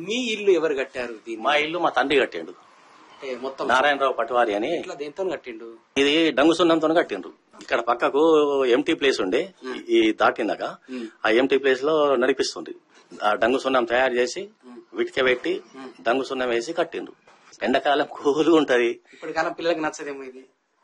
మీ ఇల్లు ఎవరు కట్టారు దీన్ని మా ఇల్లు మా తండ్రి కట్టిండు అంటే మొత్తం నారాయణరావు పట్వారి అని ఇట్లా దేంతో కట్టిండు ఇది డంగు సున్నంతో కట్టిండ్రు ఇక్కడ పక్కకు ఎంటీ ప్లేస్ ఉండే ఈ దాటిందాక ఆ ఎంటీ ప్లేస్ లో నడిపిస్తుంది ఆ డంగు సున్నం తయారు చేసి విటిక పెట్టి డంగు సున్నం వేసి కట్టిండ్రు ఎండాకాలం కూలుగా ఉంటది ఇప్పటి కాలం పిల్లలకి నచ్చదేమో ఇది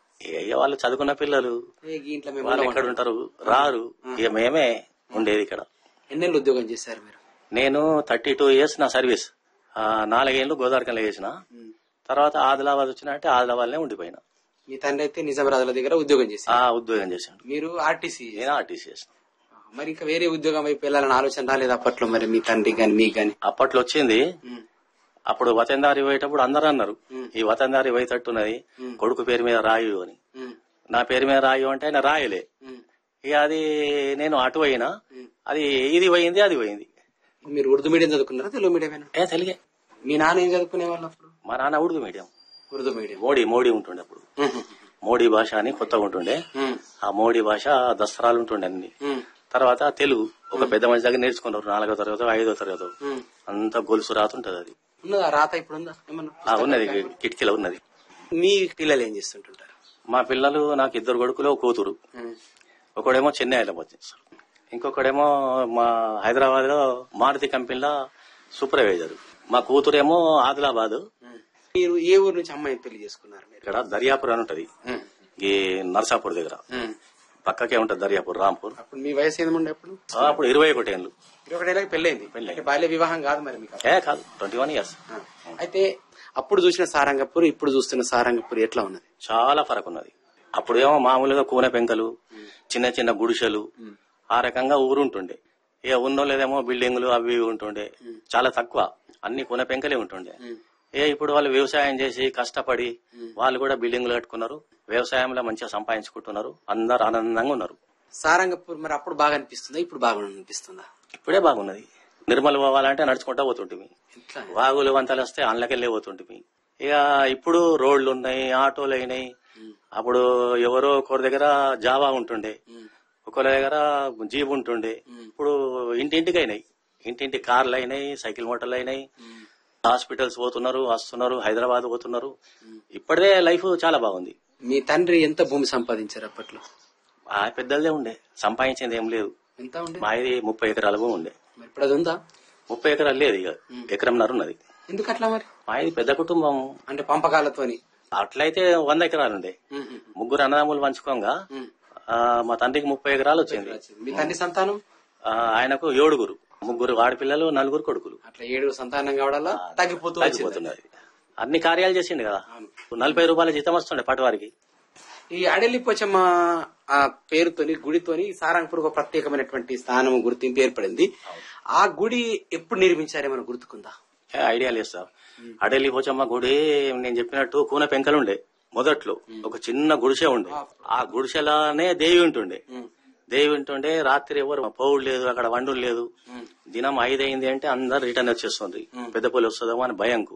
ఏ వాళ్ళు చదువుకున్న పిల్లలు ఏ ఈ ఇంట్లో మేము వాళ్ళు ఎక్కడ ఉంటారు రారు ఇక మేమే ఉండేది ఇక్కడ ఎన్నెళ్ళు ఉద్యోగం చేశారు మీరు నేను థర్టీ టూ ఇయర్స్ నా సర్వీస్ ఆ, నాలుగేళ్లు గోదావరికంలో చేసిన తర్వాత ఆదిలాబాద్ వచ్చిన అంటే ఆదిలాబాద్నే ఉండిపోయినా మీ తండ్రి అయితే నిజామాబాద్ల దగ్గర ఉద్యోగం చేశారు ఆ ఉద్యోగం చేశాడు మీరు ఆర్టీసీ నేను ఆర్టీసీ చేసిన మరి ఇంకా వేరే ఉద్యోగం వైపు వెళ్ళాలని ఆలోచన రాలేదు అప్పట్లో మరి మీ తండ్రి గాని మీకు గాని అప్పట్లో వచ్చింది అప్పుడు వతందారి పోయేటప్పుడు అందరూ అన్నారు ఈ వతందారి పోయేటట్టున్నది కొడుకు పేరు మీద రాయు అని నా పేరు మీద రాయు అంటే ఆయన రాయలే ఇక అది నేను అటు పోయినా అది ఇది పోయింది అది పోయింది మీరు ఉర్దూ మీడియం చదువుకున్నారా తెలుగు మీడియం ఏ తెలుగే మీ నాన్న ఏం చదువుకునే వాళ్ళు అప్పుడు మా నాన్న ఉర్దూ మీడియం ఉర్దూ మీడియం మోడీ మోడీ ఉంటుండే అప్పుడు మోడీ భాష అని కొత్తగా ఉంటుండే ఆ మోడీ భాష దసరాలు ఉంటుండే అన్ని తర్వాత తెలుగు ఒక పెద్ద మనిషి దగ్గర నేర్చుకున్నారు నాలుగో తరగతి ఐదో తరగతి అంత గొలుసు రాతుంటది అది ఉన్నదా రాత ఇప్పుడు ఉందా ఏమన్నా ఆ, ఉన్నది కిటికీలో ఉన్నది మీ పిల్లలు ఏం చేస్తుంటుంటారు మా పిల్లలు నాకు ఇద్దరు కొడుకులు ఒక కూతురు ఒకడేమో చెన్నైలో పనిచేస్తారు ఇంకొకడేమో మా హైదరాబాద్ లో మారుతి కంపెనీలో సూపర్వైజర్ మా కూతురేమో ఆదిలాబాద్ మీరు ఏ ఊరు నుంచి అమ్మాయిని పెళ్లి చేసుకున్నారు మీరు ఇక్కడ దర్యాపూర్ అని ఉంటది ఈ నర్సాపూర్ దగ్గర పక్కకే ఉంటది దర్యాపూర్ రాంపూర్ అప్పుడు మీ వయసు ఏముండే అప్పుడు ఆ, అప్పుడు ఇరవై ఒకటి ఏళ్ళు ఇరవై ఏళ్ళకి పెళ్ళైంది పెళ్ళయింది. అంటే బాల్య వివాహం కాదు మరి మీకు ఏ కాదు ట్వంటీ వన్ ఇయర్స్ ఆ. అయితే అప్పుడు చూసిన సారంగపూర్ ఇప్పుడు చూస్తున్న సారంగపూర్ ఎట్లా ఉన్నది చాలా ఫరక్ ఉన్నది అప్పుడేమో మామూలుగా కూన పెంకలు చిన్న చిన్న గుడిసెలు ఆ రకంగా ఊరుంటుండే ఇక ఉన్నోళ్ళేదేమో బిల్డింగులు అవి ఇవి ఉంటుండే చాలా తక్కువ అన్ని కూన పెంకలే ఉంటుండే ఏ ఇప్పుడు వాళ్ళు వ్యవసాయం చేసి కష్టపడి వాళ్ళు కూడా బిల్డింగులు కట్టుకున్నారు వ్యవసాయంలో మంచిగా సంపాదించుకుంటున్నారు అందరు ఆనందంగా ఉన్నారు సారంగపూర్ మరి అప్పుడు బాగా అనిపిస్తుందా ఇప్పుడు బాగా అనిపిస్తుందా ఇప్పుడే బాగున్నది నిర్మల్ పోవాలంటే నడుచుకుంటా పోతుంటిమి ఎట్లా వాగులు వంతలు వస్తే అందులోకెళ్ళే పోతుంటిమి ఇక ఇప్పుడు రోడ్లు ఉన్నాయి ఆటోలు అయినాయి అప్పుడు ఎవరో ఒకరి దగ్గర జావా ఉంటుండే ఒకరి దగ్గర జీప్ ఉంటుండే ఇప్పుడు ఇంటింటికి అయినాయి ఇంటింటి కార్లు అయినాయి సైకిల్ మోటార్లు అయినాయి హాస్పిటల్స్ పోతున్నారు వస్తున్నారు హైదరాబాద్ పోతున్నారు ఇప్పటిదే లైఫ్ చాలా బాగుంది మీ తండ్రి ఎంత భూమి సంపాదించారు అప్పట్లో ఆ పెద్దలదే ఉండే సంపాదించింది ఏం లేదు ఎంత ఉండే మాది ముప్పై ఎకరాల భూమి ఉండే మరి ఇప్పుడు అది ఉందా ముప్పై ఎకరాలు లేదు ఇక ఎకరంన్నర ఉన్నది ఎందుకు అట్లా మరి మాది పెద్ద కుటుంబం అంటే పంపకాలతోని అట్లయితే వంద ఎకరాలు ఉండే ముగ్గురు అన్నదమ్ములు పంచుకోగా ఆ, మా తండ్రికి ముప్పై ఎకరాలు వచ్చింది మీ తండ్రి సంతానం ఆ, ఆయనకు ఏడుగురు ముగ్గురు ఆడపిల్లలు నలుగురు కొడుకులు అట్లా ఏడు సంతానం కావడాలా తగ్గిపోతూ వచ్చింది తగ్గిపోతున్నది అన్ని కార్యాలు చేసిండు కదా నలభై రూపాయల జీతం వస్తుండే పటవారికి ఈ అడలి పోచమ్మ ఆ పేరుతోని గుడితోని సారంగపూర్ ఒక ప్రత్యేకమైనటువంటి స్థానం గుర్తింపు ఏర్పడింది ఆ గుడి ఎప్పుడు నిర్మించారేమైనా గుర్తుకుందా ఏ, ఐడియా లేదు సార్ అడలి పోచమ్మ గుడి నేను చెప్పినట్టు కూన పెంకలు ఉండే మొదట్లో ఒక చిన్న గుడిసె ఉండే ఆ గుడిసెలానే దేవి ఉంటుండే దేవి ఉంటుండే రాత్రి ఎవరు పోవుడు లేదు అక్కడ వండు లేదు దినం ఐదైంది అంటే అందరు రిటర్న్ వచ్చేస్తుంది పెద్ద పోలి వస్తుందేమో అని భయంకు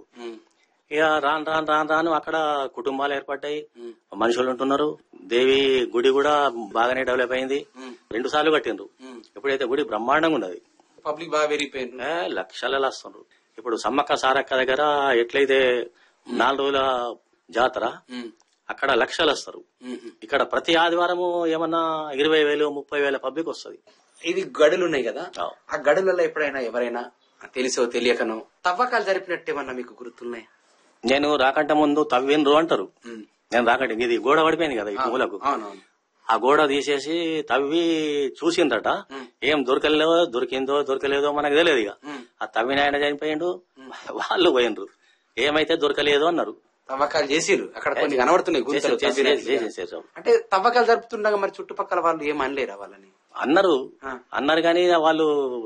ఇక రాను రాను రాను రాను అక్కడ కుటుంబాలు ఏర్పడ్డాయి మనుషులు ఉంటున్నారు దేవి గుడి కూడా బాగానే డెవలప్ అయింది రెండు సార్లు కట్టిండ్రు ఇప్పుడైతే గుడి బ్రహ్మాండంగా ఉన్నది పబ్లిక్ బాగా పెరిగిపోయింది ఏ, లక్షలలో వస్తుండ్రు ఇప్పుడు సమ్మక్క సారక్క దగ్గర ఎట్లయితే నాలుగు రోజుల జాతర అక్కడ లక్షలు వస్తారు ఇక్కడ ప్రతి ఆదివారము ఏమన్నా ఇరవై వేలు ముప్పై వేల పబ్లిక్ వస్తుంది ఇది గడులు ఉన్నాయి కదా అవు. ఆ గడులలో ఎప్పుడైనా ఎవరైనా తెలిసో తెలియకనో తవ్వకాలు జరిపినట్టు ఏమన్నా మీకు గుర్తున్నాయి నేను రాకంట ముందు తవ్విండ్రు అంటారు నేను రాకంటే ఇది గోడ పడిపోయింది కదా ఈ మూలకు అవునవును ఆ గోడ తీసేసి తవ్వి చూసిందట ఏం దొరకలేదో దొరికిందో దొరకలేదో మనకు తెలియదు ఇక ఆ తవ్విన ఆయన చనిపోయిండు వాళ్ళు పోయిండ్రు ఏమైతే దొరకలేదు అన్నారు తవ్వకాలు చేసిరు అక్కడ కొన్ని కనబడుతున్నాయి గుంతలు చేసి- తవ్వినట్టుగా. చేసి- చేసాం. అంటే తవ్వకాలు జరుపుతుండగా మరి చుట్టుపక్కల వాళ్ళు ఏం అనలేరా వాళ్ళని అన్నారు ఆ. అన్నారు కానీ వాళ్ళు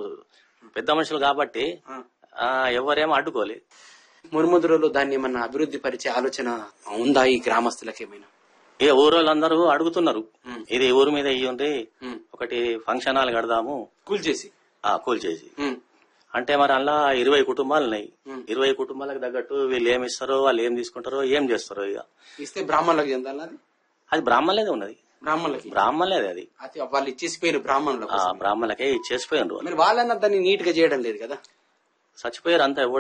పెద్ద మనుషులు కాబట్టి ఆ, ఎవరేమో అడ్డుకోలే మునుముందు రోజుల్లో దాన్ని ఏమన్నా అభివృద్ధి పరిచే ఆలోచన ఉందా ఈ గ్రామస్తులకు ఏమైనా ఇక ఊరోళ్ళందరూ అడుగుతున్నారు ఇది ఊరు మీద ఇయ్యండి ఒకటి ఫంక్షన్ హాల్ కడదాము కూల్ చేసి ఆ కూల్ చేసి అంటే మరి అలా ఇరవై కుటుంబాలు ఉన్నాయి ఇరవై కుటుంబాలకు తగ్గట్టు వీళ్ళు ఏమి ఇస్తారో వాళ్ళు ఏం తీసుకుంటారో ఏం చేస్తారో ఇక ఇస్తే బ్రాహ్మణులకు చెందాలి అది అది బ్రాహ్మణులదే ఉన్నది బ్రాహ్మణులకి బ్రాహ్మణులదే అది అది వాళ్ళు ఇచ్చేసిపోయిన బ్రాహ్మణులకు ఆ బ్రాహ్మణులకే ఇచ్చేసిపోయినారు వాళ్ళు మరి వాళ్ళన్నా దాన్ని నీట్ గా చేయడం లేదు కదా చచ్చిపోయారు అంతా